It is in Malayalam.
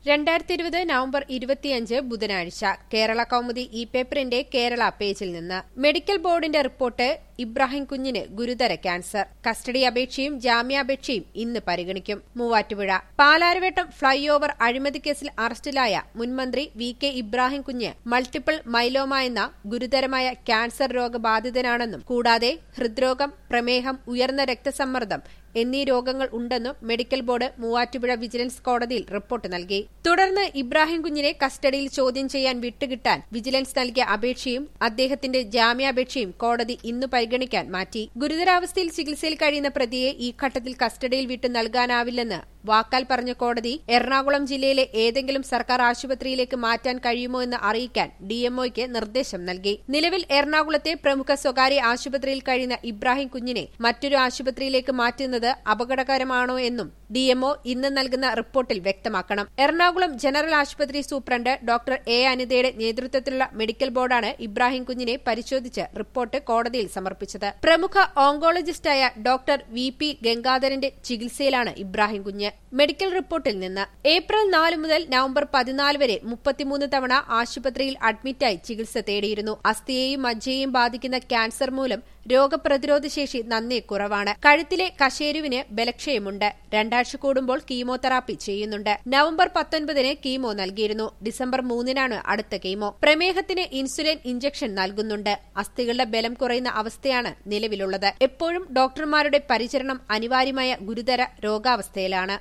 രണ്ടായിരത്തി ഇരുപത് നവംബർ ഇരുപത്തിയഞ്ച് ബുധനാഴ്ച കേരള കൗമുദി ഇ പേപ്പറിന്റെ കേരള പേജിൽ നിന്ന് മെഡിക്കൽ ബോർഡിന്റെ റിപ്പോർട്ട് ഇബ്രാഹിം കുഞ്ഞിന് ഗുരുതര ക്യാൻസർ കസ്റ്റഡി അപേക്ഷയും ജാമ്യാപേക്ഷയും ഇന്ന് പരിഗണിക്കും മൂവാറ്റുപുഴ പാലാരവേട്ടം ഫ്ളൈ ഓവർ അഴിമതി കേസിൽ അറസ്റ്റിലായ മുൻമന്ത്രി വി കെ ഇബ്രാഹിം കുഞ്ഞ് മൾട്ടിപ്പിൾ മൈലോമ എന്ന ഗുരുതരമായ ക്യാൻസർ രോഗബാധിതനാണെന്നും കൂടാതെ ഹൃദ്രോഗം പ്രമേഹം ഉയർന്ന രക്തസമ്മർദ്ദം എന്നീ രോഗങ്ങൾ ഉണ്ടെന്നും മെഡിക്കൽ ബോർഡ് മൂവാറ്റുപുഴ വിജിലൻസ് കോടതിയിൽ റിപ്പോർട്ട് നൽകി തുടർന്ന് ഇബ്രാഹിം കുഞ്ഞിനെ കസ്റ്റഡിയിൽ ചോദ്യം ചെയ്യാൻ വിട്ടുകിട്ടാൻ വിജിലൻസ് നൽകിയ അപേക്ഷയും അദ്ദേഹത്തിന്റെ ജാമ്യാപേക്ഷയും കോടതി ഇന്ന് പരിഗണിക്കാൻ മാറ്റി ഗുരുതരാവസ്ഥയിൽ ചികിത്സയിൽ കഴിയുന്ന പ്രതിയെ ഈ ഘട്ടത്തിൽ കസ്റ്റഡിയിൽ വിട്ടു നൽകാനാവില്ലെന്ന് വാക്കാൽ പറഞ്ഞ കോടതി എറണാകുളം ജില്ലയിലെ ഏതെങ്കിലും സർക്കാർ ആശുപത്രിയിലേക്ക് മാറ്റാൻ കഴിയുമോ എന്ന് അറിയിക്കാൻ ഡിഎംഒയ്ക്ക് നിർദ്ദേശം നൽകി നിലവിൽ എറണാകുളത്തെ പ്രമുഖ സ്വകാര്യ ആശുപത്രിയിൽ കഴിയുന്ന ഇബ്രാഹിം കുഞ്ഞിനെ മറ്റൊരു ആശുപത്രിയിലേക്ക് മാറ്റുന്നത് അപകടകരമാണോ എന്നും ഡിഎംഒ ഇന്ന് നൽകുന്ന റിപ്പോർട്ടിൽ വ്യക്തമാക്കണം എറണാകുളം ജനറൽ ആശുപത്രി സൂപ്രണ്ട് ഡോക്ടർ എ അനിതയുടെ നേതൃത്വത്തിലുള്ള മെഡിക്കൽ ബോർഡാണ് ഇബ്രാഹിം കുഞ്ഞിനെ പരിശോധിച്ച് റിപ്പോർട്ട് കോടതിയിൽ സമർപ്പിച്ചത് പ്രമുഖ ഓങ്കോളജിസ്റ്റായ ഡോക്ടർ വി പി ഗംഗാധരന്റെ ചികിത്സയിലാണ് ഇബ്രാഹിം കുഞ്ഞ് മെഡിക്കൽ റിപ്പോർട്ടിൽ നിന്ന് ഏപ്രിൽ നാല് മുതൽ നവംബർ പതിനാല് വരെ മുപ്പത്തിമൂന്ന് തവണ ആശുപത്രിയിൽ അഡ്മിറ്റായി ചികിത്സ തേടിയിരുന്നു അസ്ഥിയെയും മജ്ജയെയും ബാധിക്കുന്ന ക്യാൻസർ മൂലം രോഗപ്രതിരോധ ശേഷി നന്നേ കുറവാണ് കഴുത്തിലെ കശേരുവിന് ബലക്ഷയമുണ്ട് രണ്ടാഴ്ച കൂടുമ്പോൾ കീമോതെറാപ്പി ചെയ്യുന്നുണ്ട് നവംബർ പത്തൊൻപതിന് കീമോ നൽകിയിരുന്നു ഡിസംബർ മൂന്നിനാണ് അടുത്ത കീമോ പ്രമേഹത്തിന് ഇൻസുലിൻ ഇഞ്ചക്ഷൻ നൽകുന്നുണ്ട് അസ്ഥികളുടെ ബലം കുറയുന്ന അവസ്ഥയാണ് നിലവിലുള്ളത് എപ്പോഴും ഡോക്ടർമാരുടെ പരിചരണം അനിവാര്യമായ ഗുരുതര രോഗാവസ്ഥയിലാണ്